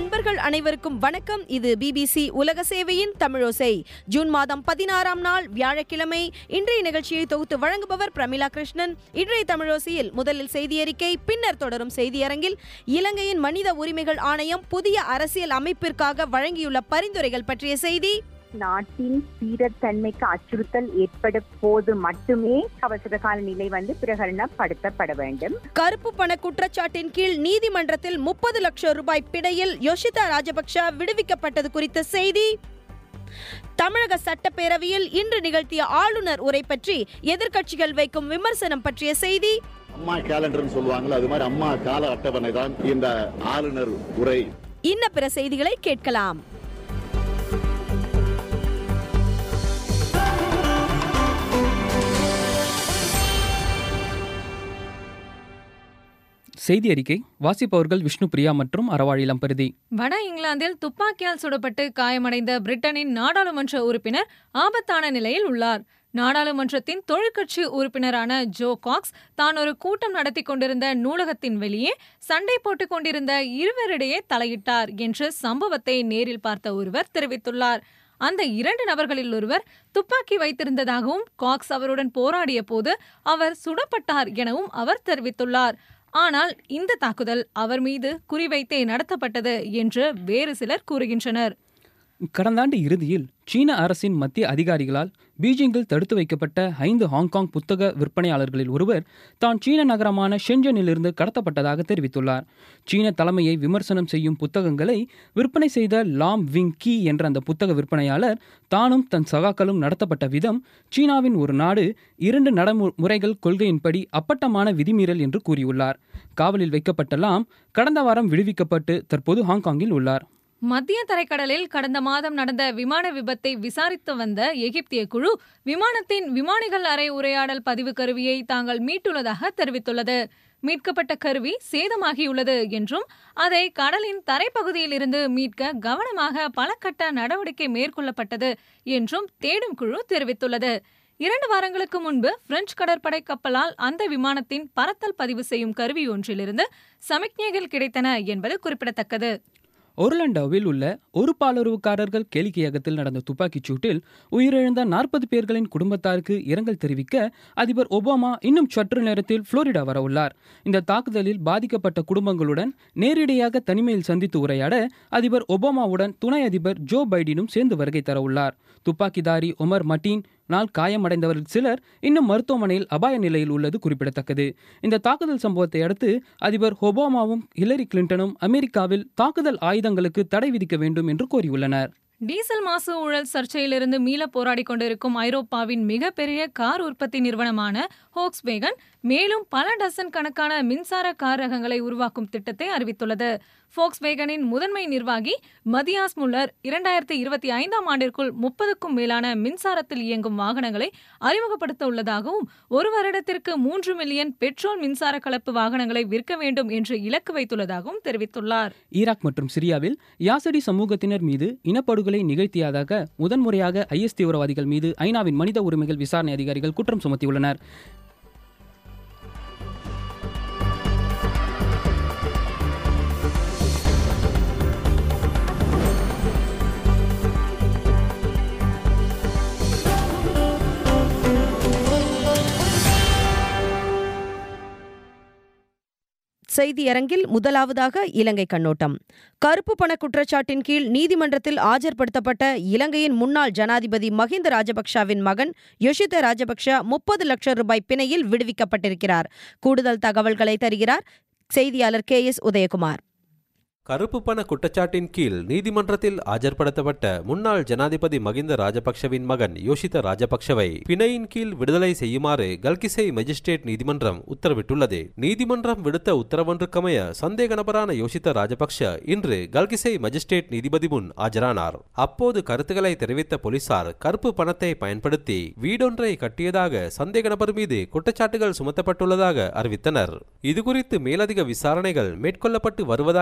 அன்பர்கள் அனைவருக்கும் வணக்கம் இது பிபிசி உலக சேவையின் தமிழோசை ஜூன் மாதம் பதினாறாம் நாள் வியாழக்கிழமை இன்றைய நிகழ்ச்சியை தொகுத்து வழங்குபவர் பிரமிளா கிருஷ்ணன் இன்றைய தமிழோசையில் முதலில் செய்தியறிக்கை பின்னர் தொடரும் செய்தியரங்கில் இலங்கையின் மனித உரிமைகள் ஆணையம் புதிய அரசியல் அமைப்பிற்காக வழங்கியுள்ள பரிந்துரைகள் பற்றிய செய்தி நாட்டின் ஸ்திரத்தன்மைக்கு அச்சுறுத்தல் ஏற்படும் போது மட்டுமே அவசர கால நிலை வந்து பிரகடனப்படுத்தப்பட வேண்டும் கருப்பு பண குற்றச்சாட்டின் கீழ் நீதிமன்றத்தில் முப்பது லட்சம் ரூபாய் பிணையில் யோஷிதா ராஜபக்ஷ விடுவிக்கப்பட்டது குறித்த செய்தி தமிழக சட்டப்பேரவையில் இன்று நிகழ்த்திய ஆளுநர் உரை பற்றி எதிர்க்கட்சிகள் வைக்கும் விமர்சனம் பற்றிய செய்தி அம்மா கேலண்டர்னு சொல்லுவாங்கல்ல அது மாதிரி அம்மா கால அட்டவணை தான் இந்த ஆளுநர் உரை இன்ன பிற செய்திகளை கேட்கலாம் செய்தி அறிக்கை வாசிப்பவர்கள் விஷ்ணு பிரியா மற்றும் அறவாழிலம் பருதி வட இங்கிலாந்தில் துப்பாக்கியால் சுடப்பட்டு காயமடைந்த பிரிட்டனின் நாடாளுமன்ற உறுப்பினர் ஆபத்தான நிலையில் உள்ளார் நாடாளுமன்றத்தின் தொழிற்கட்சி உறுப்பினரான ஜோ காக்ஸ் தான் ஒரு கூட்டம் நடத்தி கொண்டிருந்த நூலகத்தின் வெளியே சண்டை போட்டுக் கொண்டிருந்த இருவரிடையே தலையிட்டார் என்று சம்பவத்தை நேரில் பார்த்த ஒருவர் தெரிவித்துள்ளார் அந்த இரண்டு நபர்களில் ஒருவர் துப்பாக்கி வைத்திருந்ததாகவும் காக்ஸ் அவருடன் போராடிய போது அவர் சுடப்பட்டார் எனவும் அவர் தெரிவித்துள்ளார் ஆனால் இந்த தாக்குதல் அவர் மீது குறிவைத்தே நடத்தப்பட்டது என்று வேறு சிலர் கூறுகின்றனர் கடந்த ஆண்டு இறுதியில் சீன அரசின் மத்திய அதிகாரிகளால் பீஜிங்கில் தடுத்து வைக்கப்பட்ட ஐந்து ஹாங்காங் புத்தக விற்பனையாளர்களில் ஒருவர் தான் சீன நகரமான ஷென்ஜனிலிருந்து கடத்தப்பட்டதாக தெரிவித்துள்ளார் சீன தலைமையை விமர்சனம் செய்யும் புத்தகங்களை விற்பனை செய்த லாம் விங் கி என்ற அந்த புத்தக விற்பனையாளர் தானும் தன் சகாக்களும் நடத்தப்பட்ட விதம் சீனாவின் ஒரு நாடு இரண்டு நடைமுறைகள் கொள்கையின்படி அப்பட்டமான விதிமீறல் என்று கூறியுள்ளார் காவலில் வைக்கப்பட்ட லாம் கடந்த வாரம் விடுவிக்கப்பட்டு தற்போது ஹாங்காங்கில் உள்ளார் மத்திய தரைக்கடலில் கடந்த மாதம் நடந்த விமான விபத்தை விசாரித்து வந்த எகிப்திய குழு விமானத்தின் விமானிகள் அறை உரையாடல் பதிவு கருவியை தாங்கள் மீட்டுள்ளதாக தெரிவித்துள்ளது மீட்கப்பட்ட கருவி சேதமாகியுள்ளது என்றும் அதை கடலின் தரைப்பகுதியில் இருந்து மீட்க கவனமாக பல கட்ட நடவடிக்கை மேற்கொள்ளப்பட்டது என்றும் தேடும் குழு தெரிவித்துள்ளது இரண்டு வாரங்களுக்கு முன்பு பிரெஞ்சு கடற்படை கப்பலால் அந்த விமானத்தின் பறத்தல் பதிவு செய்யும் கருவி ஒன்றிலிருந்து சமிக்ஞைகள் கிடைத்தன என்பது குறிப்பிடத்தக்கது ஒர்லாண்டோவில் உள்ள ஒரு பாலுறவுக்காரர்கள் கேளிக்கையகத்தில் நடந்த துப்பாக்கிச் சூட்டில் உயிரிழந்த நாற்பது பேர்களின் குடும்பத்தாருக்கு இரங்கல் தெரிவிக்க அதிபர் ஒபாமா இன்னும் சற்று நேரத்தில் புளோரிடா வர உள்ளார் இந்த தாக்குதலில் பாதிக்கப்பட்ட குடும்பங்களுடன் நேரடியாக தனிமையில் சந்தித்து உரையாட அதிபர் ஒபாமாவுடன் துணை அதிபர் ஜோ பைடனும் சேர்ந்து வருகை தர உள்ளார் துப்பாக்கிதாரி ஒமர் மட்டீன் நாள் காயமடைந்தவர்கள் சிலர் இன்னும் மருத்துவமனையில் அபாய நிலையில் உள்ளது குறிப்பிடத்தக்கது இந்த தாக்குதல் சம்பவத்தை அடுத்து அதிபர் ஒபாமாவும் ஹிலரி கிளின்டனும் அமெரிக்காவில் தாக்குதல் ஆயுதங்களுக்கு தடை விதிக்க வேண்டும் என்று கோரியுள்ளனர் டீசல் மாசு ஊழல் சர்ச்சையிலிருந்து மீள போராடி கொண்டிருக்கும் ஐரோப்பாவின் மிகப்பெரிய கார் உற்பத்தி நிறுவனமான ஹோக்ஸ்வேகன் மேலும் பல டசன் கணக்கான மின்சார கார் ரகங்களை உருவாக்கும் திட்டத்தை அறிவித்துள்ளது ஃபோக்ஸ்வேகனின் முதன்மை நிர்வாகி மதியாஸ் முல்லர் இரண்டாயிரத்தி இருபத்தி ஐந்தாம் ஆண்டிற்குள் முப்பதுக்கும் மேலான மின்சாரத்தில் இயங்கும் வாகனங்களை அறிமுகப்படுத்த உள்ளதாகவும் ஒரு வருடத்திற்கு மூன்று மில்லியன் பெட்ரோல் மின்சார கலப்பு வாகனங்களை விற்க வேண்டும் என்று இலக்கு வைத்துள்ளதாகவும் தெரிவித்துள்ளார் ஈராக் மற்றும் சிரியாவில் யாசடி சமூகத்தினர் மீது இனப்படுகொலை நிகழ்த்தியதாக முதன்முறையாக ஐஎஸ் தீவிரவாதிகள் மீது ஐநாவின் மனித உரிமைகள் விசாரணை அதிகாரிகள் குற்றம் சுமத்தியுள்ளனர் செய்தியரங்கில் முதலாவதாக இலங்கை கண்ணோட்டம் கருப்பு பண குற்றச்சாட்டின் கீழ் நீதிமன்றத்தில் ஆஜர்படுத்தப்பட்ட இலங்கையின் முன்னாள் ஜனாதிபதி மஹிந்த ராஜபக்ஷவின் மகன் யோஷித ராஜபக்ஷ முப்பது லட்சம் ரூபாய் பிணையில் விடுவிக்கப்பட்டிருக்கிறார் கூடுதல் தகவல்களை தருகிறார் செய்தியாளர் கே எஸ் உதயகுமார் கருப்பு பண குற்றச்சாட்டின் கீழ் நீதிமன்றத்தில் ஆஜர்படுத்தப்பட்ட முன்னாள் ஜனாதிபதி மகிந்த ராஜபக்ஷவின் மகன் யோஷித ராஜபக்ஷவை பிணையின் கீழ் விடுதலை செய்யுமாறு கல்கிசை மஜிஸ்ட்ரேட் நீதிமன்றம் உத்தரவிட்டுள்ளது நீதிமன்றம் விடுத்த உத்தரவொன்றுக்கமைய சந்தேக நபரான யோஷித ராஜபக்ஷ இன்று கல்கிசை மஜிஸ்ட்ரேட் நீதிபதி முன் ஆஜரானார் அப்போது கருத்துக்களை தெரிவித்த போலீசார் கருப்பு பணத்தை பயன்படுத்தி வீடொன்றை கட்டியதாக சந்தேக நபர் மீது குற்றச்சாட்டுகள் சுமத்தப்பட்டுள்ளதாக அறிவித்தனர் இதுகுறித்து மேலதிக விசாரணைகள் மேற்கொள்ளப்பட்டு வருவதாக தெரிவித்த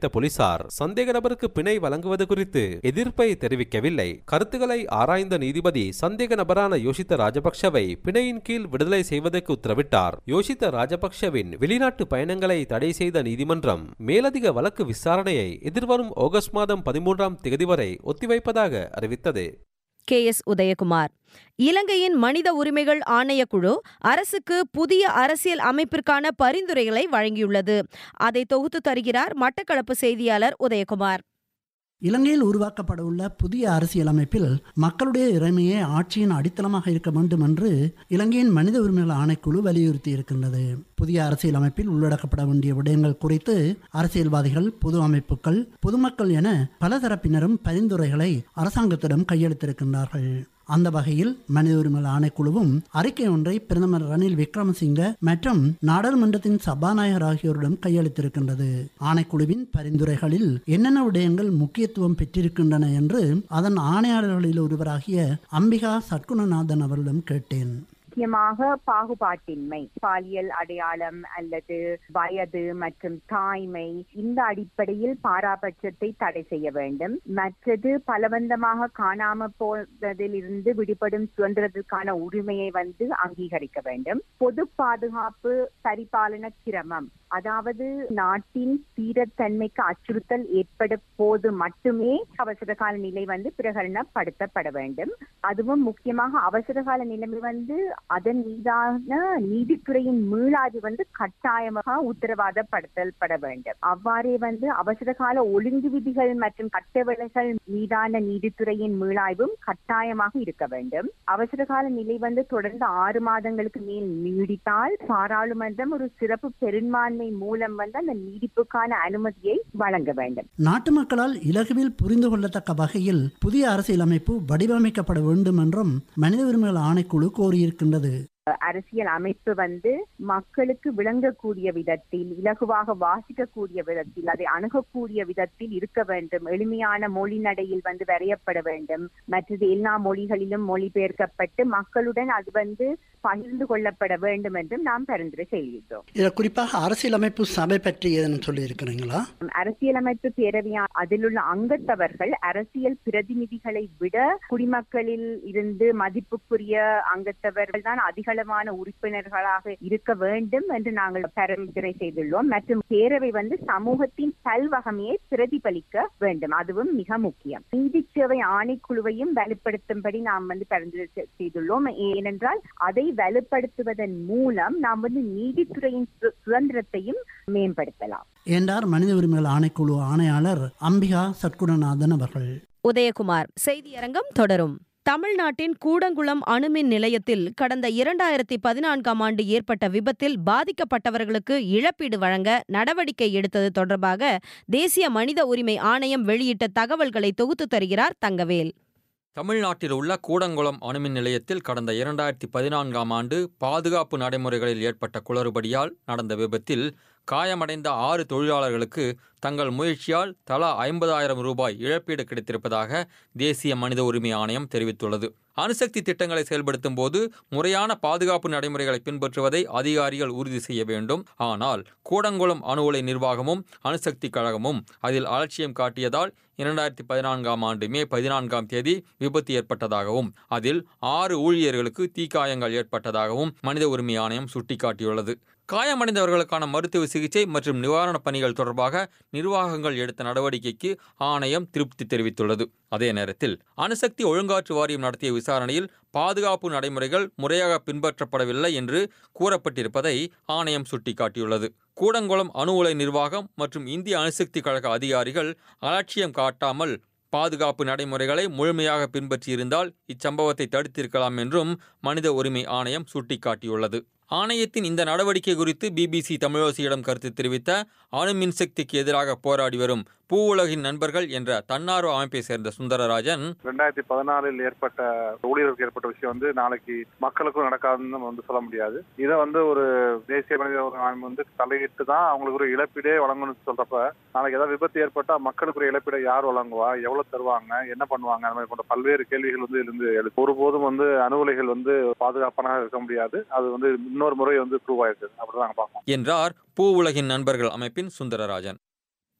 விசாரித்த போலீசார் சந்தேக நபருக்கு பிணை வழங்குவது குறித்து எதிர்ப்பை தெரிவிக்கவில்லை கருத்துக்களை ஆராய்ந்த நீதிபதி சந்தேக நபரான யோசித்த ராஜபக்ஷவை பிணையின் கீழ் விடுதலை செய்வதற்கு உத்தரவிட்டார் யோசித்த ராஜபக்ஷவின் வெளிநாட்டு பயணங்களை தடை செய்த நீதிமன்றம் மேலதிக வழக்கு விசாரணையை எதிர்வரும் ஆகஸ்ட் மாதம் பதிமூன்றாம் தேதி வரை ஒத்திவைப்பதாக அறிவித்தது கே எஸ் உதயகுமார் இலங்கையின் மனித உரிமைகள் ஆணையக்குழு அரசுக்கு புதிய அரசியல் அமைப்பிற்கான பரிந்துரைகளை வழங்கியுள்ளது அதை தொகுத்து தருகிறார் மட்டக்களப்பு செய்தியாளர் உதயகுமார் இலங்கையில் உருவாக்கப்பட உள்ள புதிய அரசியலமைப்பில் மக்களுடைய இறைமையே ஆட்சியின் அடித்தளமாக இருக்க வேண்டும் என்று இலங்கையின் மனித உரிமைகள் ஆணைக்குழு வலியுறுத்தி இருக்கின்றது புதிய அரசியலமைப்பில் உள்ளடக்கப்பட வேண்டிய விடயங்கள் குறித்து அரசியல்வாதிகள் பொது அமைப்புகள் பொதுமக்கள் என பல தரப்பினரும் பரிந்துரைகளை அரசாங்கத்திடம் கையெழுத்திருக்கின்றார்கள் அந்த வகையில் மனித உரிமைகள் ஆணைக்குழுவும் அறிக்கை ஒன்றை பிரதமர் ரணில் விக்ரமசிங்க மற்றும் நாடாளுமன்றத்தின் சபாநாயகர் ஆகியோரிடம் கையளித்திருக்கின்றது ஆணைக்குழுவின் பரிந்துரைகளில் என்னென்ன விடயங்கள் முக்கியத்துவம் பெற்றிருக்கின்றன என்று அதன் ஆணையாளர்களில் ஒருவராகிய அம்பிகா சட்குணநாதன் அவரிடம் கேட்டேன் முக்கியமாக பாகுபாட்டின்மை பாலியல் அடையாளம் அல்லது வயது மற்றும் தாய்மை இந்த அடிப்படையில் பாராபட்சத்தை தடை செய்ய வேண்டும் மற்றது பலவந்தமாக காணாம போவதில் இருந்து விடுபடும் சுதந்திரத்திற்கான உரிமையை வந்து அங்கீகரிக்க வேண்டும் பொது பாதுகாப்பு பரிபாலன கிரமம் அதாவது நாட்டின் சீரத்தன்மைக்கு அச்சுறுத்தல் ஏற்பட போது மட்டுமே அவசர கால நிலை வந்து பிரகடனப்படுத்தப்பட வேண்டும் அதுவும் முக்கியமாக அவசர கால நிலைமை வந்து அதன் மீதான நீதித்துறையின் மீளாது வந்து கட்டாயமாக உத்தரவாதப்படுத்தப்பட வேண்டும் அவ்வாறே வந்து அவசர கால ஒழுங்கு விதிகள் மற்றும் கட்டவிலைகள் மீதான நீதித்துறையின் மீளாய்வும் கட்டாயமாக இருக்க வேண்டும் அவசர கால நிலை வந்து தொடர்ந்து ஆறு மாதங்களுக்கு மேல் நீடித்தால் பாராளுமன்றம் ஒரு சிறப்பு பெரும்பான்மை மூலம் வந்து அந்த நீடிப்புக்கான அனுமதியை வழங்க வேண்டும் நாட்டு மக்களால் இலகுவில் புரிந்து கொள்ளத்தக்க வகையில் புதிய அரசியலமைப்பு வடிவமைக்கப்பட வேண்டும் என்றும் மனித உரிமைகள் ஆணைக்குழு கோரியிருக்கின்றது அரசியல் அமைப்பு வந்து மக்களுக்கு விளங்கக்கூடிய விதத்தில் இலகுவாக வாசிக்கக்கூடிய விதத்தில் அதை அணுகக்கூடிய விதத்தில் இருக்க வேண்டும் எளிமையான மொழி நடையில் வந்து வரையப்பட வேண்டும் மற்றது எல்லா மொழிகளிலும் மொழிபெயர்க்கப்பட்டு மக்களுடன் அது வந்து பகிர்ந்து கொள்ளப்பட வேண்டும் என்றும் நாம் பரிந்துரை செய்கிறோம் இதில் குறிப்பாக அரசியலமைப்பு சபை பற்றி ஏதேனும் சொல்லி இருக்கிறீங்களா அரசியலமைப்பு பேரவையா அதில் உள்ள அங்கத்தவர்கள் அரசியல் பிரதிநிதிகளை விட குடிமக்களில் இருந்து மதிப்புக்குரிய அங்கத்தவர்கள் தான் அதிக அளவான உறுப்பினர்களாக இருக்க வேண்டும் என்று நாங்கள் பரிந்துரை செய்துள்ளோம் மற்றும் பேரவை வந்து சமூகத்தின் பல்வகமையை பிரதிபலிக்க வேண்டும் அதுவும் மிக முக்கியம் நீதிச்சேவை ஆணைக்குழுவையும் வலுப்படுத்தும்படி நாம் வந்து பரிந்துரை செய்துள்ளோம் ஏனென்றால் அதை வலுப்படுத்துவதன் மூலம் நாம் வந்து நீதித்துறையின் சுதந்திரத்தையும் மேம்படுத்தலாம் என்றார் மனித உரிமைகள் ஆணைக்குழு ஆணையாளர் அம்பிகா சட்குணநாதன் அவர்கள் உதயகுமார் செய்தியரங்கம் தொடரும் தமிழ்நாட்டின் கூடங்குளம் அணுமின் நிலையத்தில் கடந்த இரண்டாயிரத்தி பதினான்காம் ஆண்டு ஏற்பட்ட விபத்தில் பாதிக்கப்பட்டவர்களுக்கு இழப்பீடு வழங்க நடவடிக்கை எடுத்தது தொடர்பாக தேசிய மனித உரிமை ஆணையம் வெளியிட்ட தகவல்களை தொகுத்து தருகிறார் தங்கவேல் தமிழ்நாட்டில் உள்ள கூடங்குளம் அணுமின் நிலையத்தில் கடந்த இரண்டாயிரத்தி பதினான்காம் ஆண்டு பாதுகாப்பு நடைமுறைகளில் ஏற்பட்ட குளறுபடியால் நடந்த விபத்தில் காயமடைந்த ஆறு தொழிலாளர்களுக்கு தங்கள் முயற்சியால் தலா ஐம்பதாயிரம் ரூபாய் இழப்பீடு கிடைத்திருப்பதாக தேசிய மனித உரிமை ஆணையம் தெரிவித்துள்ளது அணுசக்தி திட்டங்களை செயல்படுத்தும் போது முறையான பாதுகாப்பு நடைமுறைகளை பின்பற்றுவதை அதிகாரிகள் உறுதி செய்ய வேண்டும் ஆனால் கூடங்குளம் அணு உலை நிர்வாகமும் அணுசக்தி கழகமும் அதில் அலட்சியம் காட்டியதால் இரண்டாயிரத்தி பதினான்காம் ஆண்டு மே பதினான்காம் தேதி விபத்து ஏற்பட்டதாகவும் அதில் ஆறு ஊழியர்களுக்கு தீக்காயங்கள் ஏற்பட்டதாகவும் மனித உரிமை ஆணையம் சுட்டிக்காட்டியுள்ளது காயமடைந்தவர்களுக்கான மருத்துவ சிகிச்சை மற்றும் நிவாரணப் பணிகள் தொடர்பாக நிர்வாகங்கள் எடுத்த நடவடிக்கைக்கு ஆணையம் திருப்தி தெரிவித்துள்ளது அதே நேரத்தில் அணுசக்தி ஒழுங்காற்று வாரியம் நடத்திய விசாரணையில் பாதுகாப்பு நடைமுறைகள் முறையாக பின்பற்றப்படவில்லை என்று கூறப்பட்டிருப்பதை ஆணையம் சுட்டிக்காட்டியுள்ளது கூடங்குளம் அணு உலை நிர்வாகம் மற்றும் இந்திய அணுசக்தி கழக அதிகாரிகள் அலட்சியம் காட்டாமல் பாதுகாப்பு நடைமுறைகளை முழுமையாக பின்பற்றியிருந்தால் இச்சம்பவத்தை தடுத்திருக்கலாம் என்றும் மனித உரிமை ஆணையம் சுட்டிக்காட்டியுள்ளது ஆணையத்தின் இந்த நடவடிக்கை குறித்து பிபிசி தமிழோசியிடம் கருத்து தெரிவித்த அணு மின்சக்திக்கு எதிராக போராடி வரும் பூ உலகின் நண்பர்கள் என்ற தன்னார்வ அமைப்பை சேர்ந்த சுந்தரராஜன் ரெண்டாயிரத்தி பதினாலில் ஏற்பட்ட ஊழியர்களுக்கு ஏற்பட்ட விஷயம் வந்து நாளைக்கு மக்களுக்கும் நடக்காதுன்னு நம்ம வந்து சொல்ல முடியாது இதை வந்து ஒரு தேசிய மனித உரிமை ஆணையம் வந்து தலையிட்டு தான் அவங்களுக்கு ஒரு இழப்பீடே வழங்கணும்னு சொல்றப்ப நாளைக்கு ஏதாவது விபத்து ஏற்பட்டா மக்களுக்கு ஒரு இழப்பீடை யார் வழங்குவா எவ்வளவு தருவாங்க என்ன பண்ணுவாங்க அந்த மாதிரி போன்ற பல்வேறு கேள்விகள் வந்து இருந்து எழுது ஒருபோதும் வந்து அணு உலைகள் வந்து பாதுகாப்பான இருக்க முடியாது அது வந்து இன்னொரு முறை வந்து ப்ரூவ் ஆயிருக்கு அப்படிதான் நாங்க பார்ப்போம் என்றார் பூ உலகின் நண்பர்கள் அமைப்பின் சுந்தரராஜன்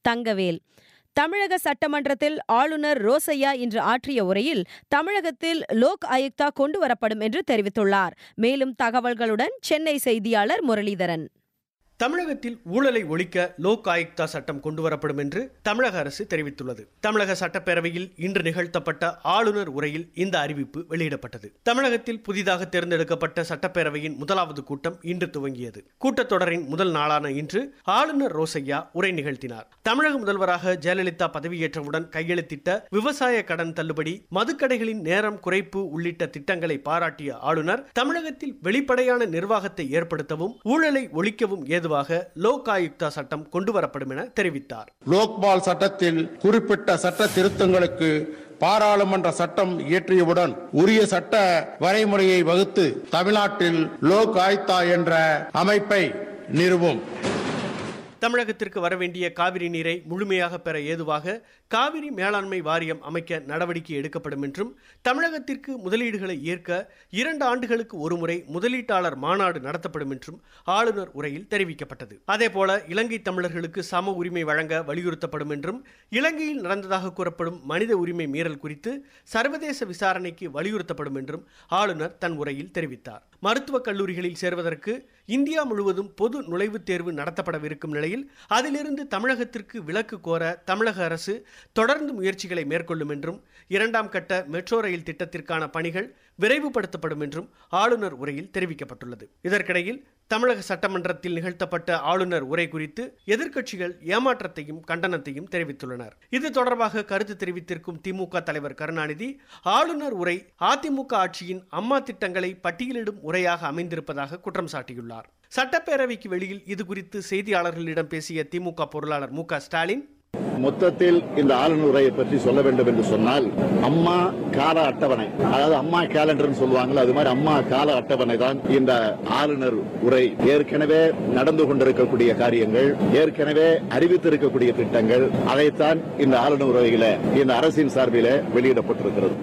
தங்கவேல் தமிழக சட்டமன்றத்தில் ஆளுநர் ரோசையா இன்று ஆற்றிய உரையில் தமிழகத்தில் லோக் ஆயுக்தா கொண்டு வரப்படும் என்று தெரிவித்துள்ளார் மேலும் தகவல்களுடன் சென்னை செய்தியாளர் முரளிதரன் தமிழகத்தில் ஊழலை ஒழிக்க லோக் ஆயுக்தா சட்டம் கொண்டுவரப்படும் என்று தமிழக அரசு தெரிவித்துள்ளது தமிழக சட்டப்பேரவையில் இன்று நிகழ்த்தப்பட்ட ஆளுநர் உரையில் இந்த அறிவிப்பு வெளியிடப்பட்டது தமிழகத்தில் புதிதாக தேர்ந்தெடுக்கப்பட்ட சட்டப்பேரவையின் முதலாவது கூட்டம் இன்று துவங்கியது கூட்டத்தொடரின் முதல் நாளான இன்று ஆளுநர் ரோசையா உரை நிகழ்த்தினார் தமிழக முதல்வராக ஜெயலலிதா பதவியேற்றவுடன் கையெழுத்திட்ட விவசாய கடன் தள்ளுபடி மதுக்கடைகளின் நேரம் குறைப்பு உள்ளிட்ட திட்டங்களை பாராட்டிய ஆளுநர் தமிழகத்தில் வெளிப்படையான நிர்வாகத்தை ஏற்படுத்தவும் ஊழலை ஒழிக்கவும் ஏதுவாக லோக் ஆயுக்தா சட்டம் கொண்டுவரப்படும் என தெரிவித்தார் லோக்பால் சட்டத்தில் குறிப்பிட்ட சட்ட திருத்தங்களுக்கு பாராளுமன்ற சட்டம் இயற்றியவுடன் உரிய சட்ட வரைமுறையை வகுத்து தமிழ்நாட்டில் லோக் ஆயுக்தா என்ற அமைப்பை நிறுவும் தமிழகத்திற்கு வரவேண்டிய காவிரி நீரை முழுமையாக பெற ஏதுவாக காவிரி மேலாண்மை வாரியம் அமைக்க நடவடிக்கை எடுக்கப்படும் என்றும் தமிழகத்திற்கு முதலீடுகளை ஏற்க இரண்டு ஆண்டுகளுக்கு ஒருமுறை முதலீட்டாளர் மாநாடு நடத்தப்படும் என்றும் ஆளுநர் உரையில் தெரிவிக்கப்பட்டது அதேபோல இலங்கை தமிழர்களுக்கு சம உரிமை வழங்க வலியுறுத்தப்படும் என்றும் இலங்கையில் நடந்ததாக கூறப்படும் மனித உரிமை மீறல் குறித்து சர்வதேச விசாரணைக்கு வலியுறுத்தப்படும் என்றும் ஆளுநர் தன் உரையில் தெரிவித்தார் மருத்துவக் கல்லூரிகளில் சேர்வதற்கு இந்தியா முழுவதும் பொது நுழைவுத் தேர்வு நடத்தப்படவிருக்கும் நிலையில் அதிலிருந்து தமிழகத்திற்கு விலக்கு கோர தமிழக அரசு தொடர்ந்து முயற்சிகளை மேற்கொள்ளும் என்றும் இரண்டாம் கட்ட மெட்ரோ ரயில் திட்டத்திற்கான பணிகள் விரைவுபடுத்தப்படும் என்றும் ஆளுநர் உரையில் தெரிவிக்கப்பட்டுள்ளது இதற்கிடையில் தமிழக சட்டமன்றத்தில் நிகழ்த்தப்பட்ட ஆளுநர் உரை குறித்து எதிர்க்கட்சிகள் ஏமாற்றத்தையும் கண்டனத்தையும் தெரிவித்துள்ளனர் இது தொடர்பாக கருத்து தெரிவித்திருக்கும் திமுக தலைவர் கருணாநிதி ஆளுநர் உரை அதிமுக ஆட்சியின் அம்மா திட்டங்களை பட்டியலிடும் உரையாக அமைந்திருப்பதாக குற்றம் சாட்டியுள்ளார் சட்டப்பேரவைக்கு வெளியில் இது குறித்து செய்தியாளர்களிடம் பேசிய திமுக பொருளாளர் மு க ஸ்டாலின் மொத்தத்தில் இந்த ஆளுநர் உரையை பற்றி சொல்ல வேண்டும் என்று சொன்னால் அம்மா கால அட்டவணை அதாவது அம்மா கேலண்டர் சொல்லுவாங்கல்ல அது மாதிரி அம்மா கால அட்டவணை தான் இந்த ஆளுநர் உரை ஏற்கனவே நடந்து கொண்டிருக்கக்கூடிய காரியங்கள் ஏற்கனவே அறிவித்திருக்கக்கூடிய திட்டங்கள் அதைத்தான் இந்த ஆளுநர் உரையில இந்த அரசின் சார்பில வெளியிடப்பட்டிருக்கிறது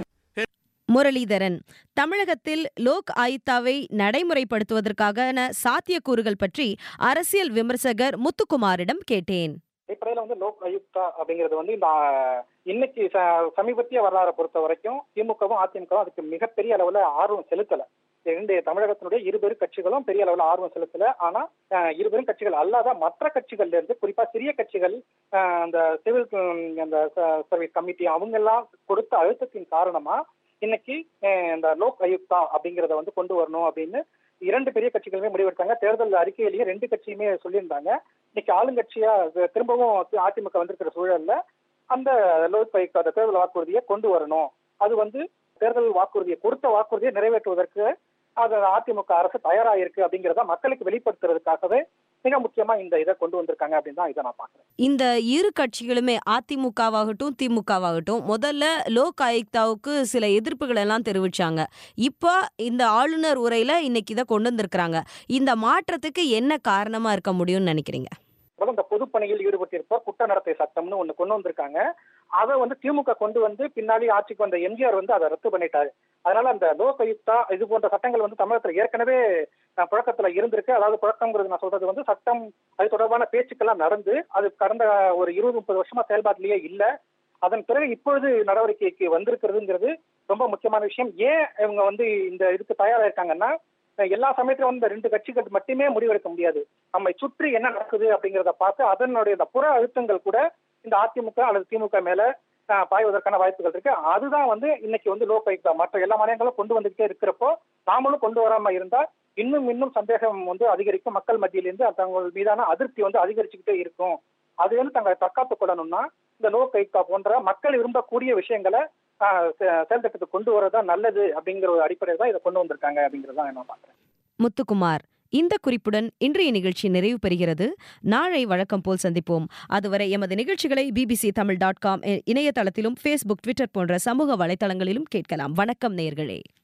முரளிதரன் தமிழகத்தில் லோக் ஆயுக்தாவை நடைமுறைப்படுத்துவதற்கான சாத்தியக்கூறுகள் பற்றி அரசியல் விமர்சகர் முத்துக்குமாரிடம் கேட்டேன் அடிப்படையில வந்து லோக் ஆயுக்தா அப்படிங்கிறது வந்து இந்த ஆஹ், இன்னைக்கு ச- சமீபத்திய வரலாறை பொறுத்த வரைக்கும் திமுகவும் அதிமுகவும் அதுக்கு மிகப்பெரிய அளவுல ஆர்வம் செலுத்தல இரண்டு தமிழகத்தினுடைய இருபெரும் கட்சிகளும் பெரிய அளவுல ஆர்வம் செலுத்தல ஆனா ஆஹ், இருபெரும் கட்சிகள் அல்லாத மற்ற கட்சிகள்ல இருந்து குறிப்பா சிறிய கட்சிகள் ஆஹ், அந்த சிவில் அந்த சர்வீஸ் கமிட்டி அவங்க எல்லாம் கொடுத்த அழுத்தத்தின் காரணமா இன்னைக்கு ஆஹ், இந்த லோக் ஆயுக்தா அப்படிங்கறத வந்து கொண்டு வரணும் அப்படின்னு இரண்டு பெரிய கட்சிகளுமே முடிவெடுத்தாங்க தேர்தல் அறிக்கையிலேயே ரெண்டு கட்சியுமே சொல்லியிருந்தாங்க இன்னைக்கு ஆளுங்கட்சியா அது திரும்பவும் அதிமுக வந்திருக்கிற சூழல்ல அந்த லோக் ஆயுக்தா அந்த தேர்தல் வாக்குறுதியை கொண்டு வரணும் அது வந்து தேர்தல் வாக்குறுதியை கொடுத்த வாக்குறுதியை நிறைவேற்றுவதற்கு அது அதிமுக அரசு தயாரா இருக்கு அப்படிங்கறத மக்களுக்கு வெளிப்படுத்துறதுக்காகவே மிக முக்கியமா இந்த இதை கொண்டு வந்திருக்காங்க அப்படின்னு தான் இதை நான் பாக்குறேன் இந்த இரு கட்சிகளுமே அதிமுகவாகட்டும் திமுகவாகட்டும் முதல்ல லோக் ஆயுக்தாவுக்கு சில எதிர்ப்புகள் எல்லாம் தெரிவிச்சாங்க இப்போ இந்த ஆளுநர் உரையில இன்னைக்கு இதை கொண்டு வந்திருக்கிறாங்க இந்த மாற்றத்துக்கு என்ன காரணமா இருக்க முடியும்னு நினைக்கிறீங்க முதல்ல இந்த பொதுப்பணியில் ஈடுபட்டிருப்போர் குற்ற நடத்தை சட்டம்னு ஒண்ணு கொண்டு வந்திருக்காங்க அதை வந்து திமுக கொண்டு வந்து பின்னாடி ஆட்சிக்கு வந்த எம்ஜிஆர் வந்து அதை ரத்து பண்ணிட்டாரு அதனால அந்த லோக் ஆயுக்தா இது போன்ற சட்டங்கள் வந்து தமிழகத்துல ஏற்கனவே அஹ், புழக்கத்துல இருந்திருக்கு அதாவது புழக்கம்ங்கிறது நான் சொல்றது வந்து சட்டம் அது தொடர்பான பேச்சுக்கெல்லாம் நடந்து அது கடந்த ஒரு இருபது முப்பது வருஷமா செயல்பாட்டிலேயே இல்ல அதன் பிறகு இப்பொழுது நடவடிக்கைக்கு வந்திருக்கிறதுங்கிறது ரொம்ப முக்கியமான விஷயம் ஏன் இவங்க வந்து இந்த இதுக்கு தயாரா இருக்காங்கன்னா அஹ், எல்லா சமயத்திலும் வந்து இந்த ரெண்டு கட்சிகள் மட்டுமே முடிவெடுக்க முடியாது நம்மை சுற்றி என்ன நடக்குது அப்படிங்கறத பார்த்து அதனுடைய இந்த புற அழுத்தங்கள் கூட இந்த அதிமுக அல்லது திமுக மேல அஹ், பாய்வதற்கான வாய்ப்புகள் இருக்கு அதுதான் வந்து இன்னைக்கு வந்து லோக் ஆயுக்தா மற்ற எல்லா மாநிலங்களும் கொண்டு வந்துகிட்டே இருக்கிறப்போ நாமளும் கொண்டு வராம இருந்தா இன்னும் இன்னும் சந்தேகம் வந்து அதிகரிக்கும் மக்கள் மத்தியிலிருந்து தங்கள் மீதான அதிருப்தி வந்து அதிகரிச்சுக்கிட்டே இருக்கும் அது வந்து தங்களை தற்காத்துக் கொள்ளணும்னா இந்த லோக் ஆயுக்தா போன்ற மக்கள் விரும்பக்கூடிய விஷயங்களை ஆஹ், செ- செயல்திட்டத்துக்கு கொண்டு வரதான் நல்லது அப்படிங்கிற ஒரு அடிப்படையில் தான் இதை கொண்டு வந்திருக்காங்க அப்படிங்கறத நான் பாக்குறேன் முத்துக்குமார் இந்த குறிப்புடன் இன்றைய நிகழ்ச்சி நிறைவு பெறுகிறது நாளை வழக்கம் போல் சந்திப்போம் அதுவரை எமது நிகழ்ச்சிகளை பிபிசி தமிழ் டாட் காம் இணையதளத்திலும் ஃபேஸ்புக் ட்விட்டர் போன்ற சமூக வலைதளங்களிலும் கேட்கலாம் வணக்கம் நேயர்களே